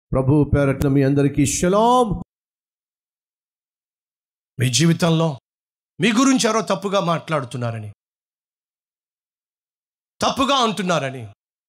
ప్రభు పేరట్న మీ అందరికీ షలాం మీ జీవితంలో మీ గురించి ఎవరో తప్పుగా మాట్లాడుతున్నారని తప్పుగా అంటున్నారని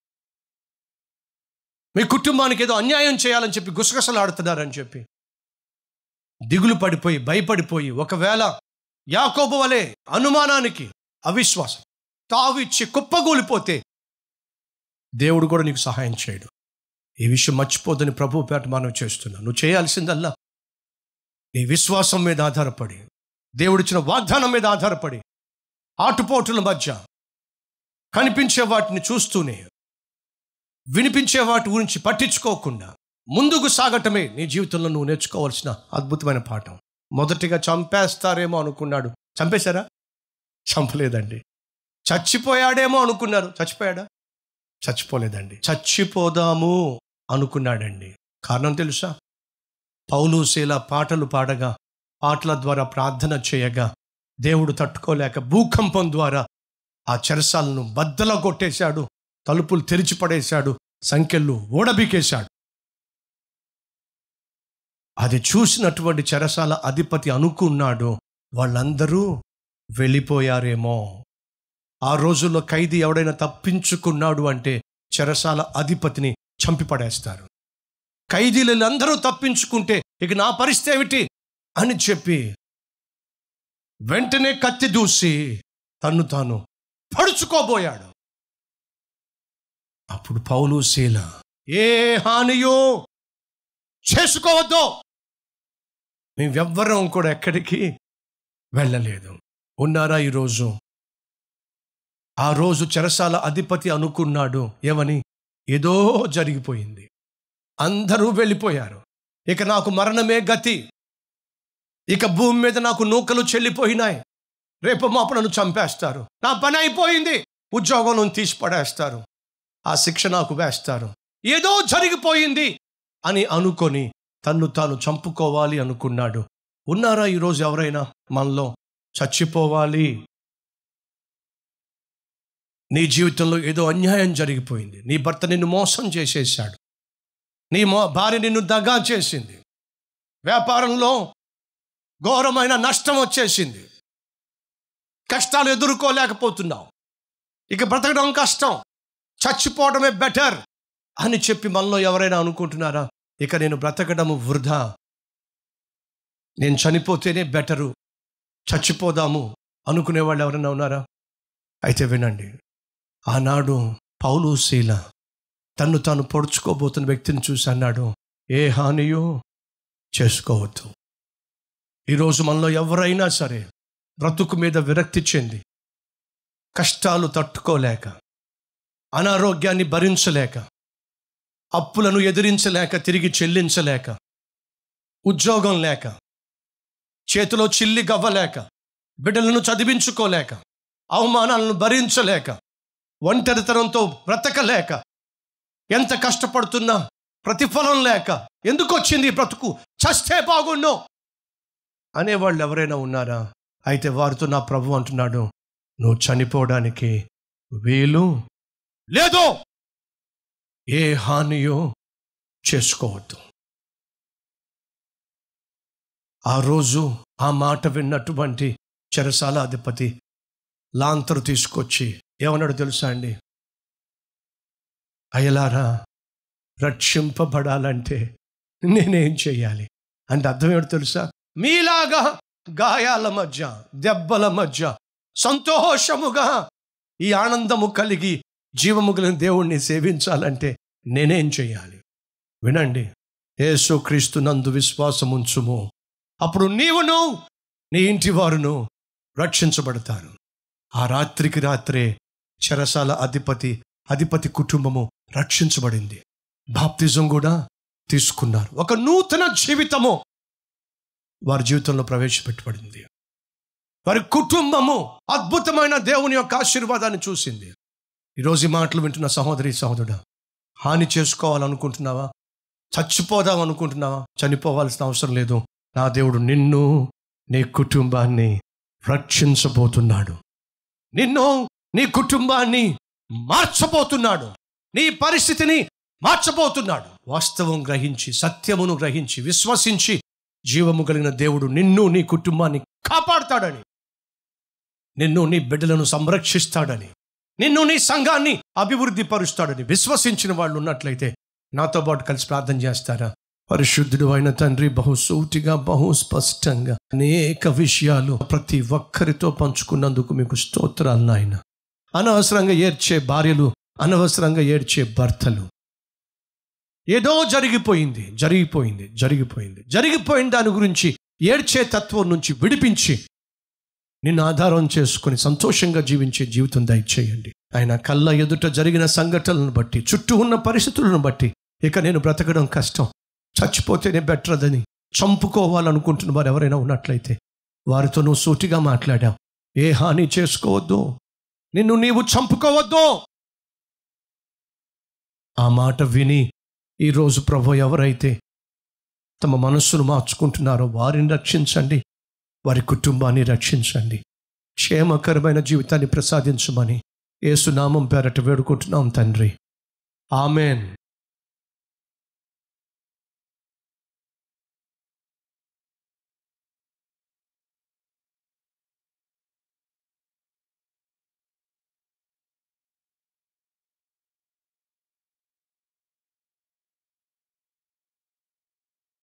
మీ కుటుంబానికి ఏదో అన్యాయం చేయాలని చెప్పి గుసగుసలాడుతున్నారని చెప్పి దిగులు పడిపోయి భయపడిపోయి ఒకవేళ యాకోబు వలె అనుమానానికి అవిశ్వాసం తావిచ్చి కుప్పగూలిపోతే దేవుడు కూడా నీకు సహాయం చేయడు ఈ విషయం మర్చిపోదని ప్రభు పేట మనం చేస్తున్నా నువ్వు చేయాల్సిందల్లా నీ విశ్వాసం మీద ఆధారపడి దేవుడిచ్చిన వాగ్దానం మీద ఆధారపడి ఆటుపోటుల మధ్య కనిపించే వాటిని చూస్తూనే వినిపించే వాటి గురించి పట్టించుకోకుండా ముందుకు సాగటమే నీ జీవితంలో నువ్వు నేర్చుకోవాల్సిన అద్భుతమైన పాఠం మొదటిగా చంపేస్తారేమో అనుకున్నాడు చంపేశారా చంపలేదండి చచ్చిపోయాడేమో అనుకున్నారు చచ్చిపోయాడా చచ్చిపోలేదండి చచ్చిపోదాము అనుకున్నాడండి కారణం తెలుసా పౌలు శీల పాటలు పాడగా పాటల ద్వారా ప్రార్థన చేయగా దేవుడు తట్టుకోలేక భూకంపం ద్వారా ఆ చెరసాలను బద్దల కొట్టేశాడు తలుపులు తెరిచి పడేశాడు సంఖ్యలు ఓడబీకేశాడు అది చూసినటువంటి చెరసాల అధిపతి అనుకున్నాడు వాళ్ళందరూ వెళ్ళిపోయారేమో ఆ రోజుల్లో ఖైదీ ఎవడైనా తప్పించుకున్నాడు అంటే చెరసాల అధిపతిని చంపిపడేస్తారు ఖైదీలు అందరూ తప్పించుకుంటే ఇక నా పరిస్థితి ఏమిటి అని చెప్పి వెంటనే కత్తి దూసి తన్ను తాను పడుచుకోబోయాడు అప్పుడు పౌలు శీల ఏ హానియో చేసుకోవద్దు మేమెవ్వరం కూడా ఎక్కడికి వెళ్ళలేదు ఉన్నారా ఈరోజు ఆ రోజు చెరసాల అధిపతి అనుకున్నాడు ఏమని ఏదో జరిగిపోయింది అందరూ వెళ్ళిపోయారు ఇక నాకు మరణమే గతి ఇక భూమి మీద నాకు నూకలు చెల్లిపోయినాయి రేపు మాపు నన్ను చంపేస్తారు నా పని అయిపోయింది ఉద్యోగం నుంచి తీసి పడేస్తారు ఆ శిక్ష నాకు వేస్తారు ఏదో జరిగిపోయింది అని అనుకొని తన్ను తాను చంపుకోవాలి అనుకున్నాడు ఉన్నారా ఈరోజు ఎవరైనా మనలో చచ్చిపోవాలి నీ జీవితంలో ఏదో అన్యాయం జరిగిపోయింది నీ భర్త నిన్ను మోసం చేసేసాడు నీ మో భార్య నిన్ను దగా చేసింది వ్యాపారంలో ఘోరమైన నష్టం వచ్చేసింది కష్టాలు ఎదుర్కోలేకపోతున్నావు ఇక బ్రతకడం కష్టం చచ్చిపోవడమే బెటర్ అని చెప్పి మనలో ఎవరైనా అనుకుంటున్నారా ఇక నేను బ్రతకడము వృధా నేను చనిపోతేనే బెటరు చచ్చిపోదాము అనుకునే వాళ్ళు ఎవరైనా ఉన్నారా అయితే వినండి ఆనాడు పౌలు శీల తన్ను తాను పొడుచుకోబోతున్న వ్యక్తిని చూసి అన్నాడు ఏ హానియో చేసుకోవద్దు ఈరోజు మనలో ఎవరైనా సరే బ్రతుకు మీద విరక్తి చెంది కష్టాలు తట్టుకోలేక అనారోగ్యాన్ని భరించలేక అప్పులను ఎదిరించలేక తిరిగి చెల్లించలేక ఉద్యోగం లేక చేతిలో చిల్లి గవ్వలేక బిడ్డలను చదివించుకోలేక అవమానాలను భరించలేక ఒంటరితనంతో బ్రతకలేక ఎంత కష్టపడుతున్నా ప్రతిఫలం లేక ఎందుకు వచ్చింది ఈ బ్రతుకు చస్తే బాగుండు అనేవాళ్ళు ఎవరైనా ఉన్నారా అయితే వారితో నా ప్రభు అంటున్నాడు నువ్వు చనిపోవడానికి వీలు లేదు ఏ హానియో చేసుకోవద్దు ఆ రోజు ఆ మాట విన్నటువంటి చెరసాల అధిపతి లాంతరు తీసుకొచ్చి ఏమన్నాడు తెలుసా అండి అయ్యలారా రక్షింపబడాలంటే నేనేం చెయ్యాలి అంటే అర్థం ఏమిటి తెలుసా మీలాగా గాయాల మధ్య దెబ్బల మధ్య సంతోషముగా ఈ ఆనందము కలిగి జీవము కలిగిన దేవుణ్ణి సేవించాలంటే నేనేం చెయ్యాలి వినండి యేసు క్రీస్తు నందు విశ్వాసం ఉంచుము అప్పుడు నీవును నీ ఇంటి వారును రక్షించబడతారు ఆ రాత్రికి రాత్రే చెరసాల అధిపతి అధిపతి కుటుంబము రక్షించబడింది బాప్తిజం కూడా తీసుకున్నారు ఒక నూతన జీవితము వారి జీవితంలో ప్రవేశపెట్టబడింది వారి కుటుంబము అద్భుతమైన దేవుని యొక్క ఆశీర్వాదాన్ని చూసింది ఈరోజు ఈ మాటలు వింటున్న సహోదరి సహోదరుడా హాని చేసుకోవాలనుకుంటున్నావా చచ్చిపోదాం అనుకుంటున్నావా చనిపోవాల్సిన అవసరం లేదు నా దేవుడు నిన్ను నీ కుటుంబాన్ని రక్షించబోతున్నాడు నిన్ను నీ కుటుంబాన్ని మార్చబోతున్నాడు నీ పరిస్థితిని మార్చబోతున్నాడు వాస్తవం గ్రహించి సత్యమును గ్రహించి విశ్వసించి జీవము కలిగిన దేవుడు నిన్ను నీ కుటుంబాన్ని కాపాడుతాడని నిన్ను నీ బిడ్డలను సంరక్షిస్తాడని నిన్ను నీ సంఘాన్ని అభివృద్ధి పరుస్తాడని విశ్వసించిన వాళ్ళు ఉన్నట్లయితే నాతో పాటు కలిసి ప్రార్థన చేస్తారా పరిశుద్ధుడు అయిన తండ్రి బహు సూటిగా బహు స్పష్టంగా అనేక విషయాలు ప్రతి ఒక్కరితో పంచుకున్నందుకు మీకు స్తోత్రాలు నాయన అనవసరంగా ఏడ్చే భార్యలు అనవసరంగా ఏడ్చే భర్తలు ఏదో జరిగిపోయింది జరిగిపోయింది జరిగిపోయింది జరిగిపోయిన దాని గురించి ఏడ్చే తత్వం నుంచి విడిపించి నిన్ను ఆధారం చేసుకుని సంతోషంగా జీవించే జీవితం దయచేయండి ఆయన కళ్ళ ఎదుట జరిగిన సంఘటనలను బట్టి చుట్టూ ఉన్న పరిస్థితులను బట్టి ఇక నేను బ్రతకడం కష్టం చచ్చిపోతేనే బెటర్ అదని చంపుకోవాలనుకుంటున్న వారు ఎవరైనా ఉన్నట్లయితే వారితో నువ్వు సూటిగా మాట్లాడావు ఏ హాని చేసుకోవద్దు నిన్ను నీవు చంపుకోవద్దు ఆ మాట విని ఈరోజు ప్రభు ఎవరైతే తమ మనస్సును మార్చుకుంటున్నారో వారిని రక్షించండి వారి కుటుంబాన్ని రక్షించండి క్షేమకరమైన జీవితాన్ని ప్రసాదించమని ఏసునామం పేరట వేడుకుంటున్నాం తండ్రి ఆమెన్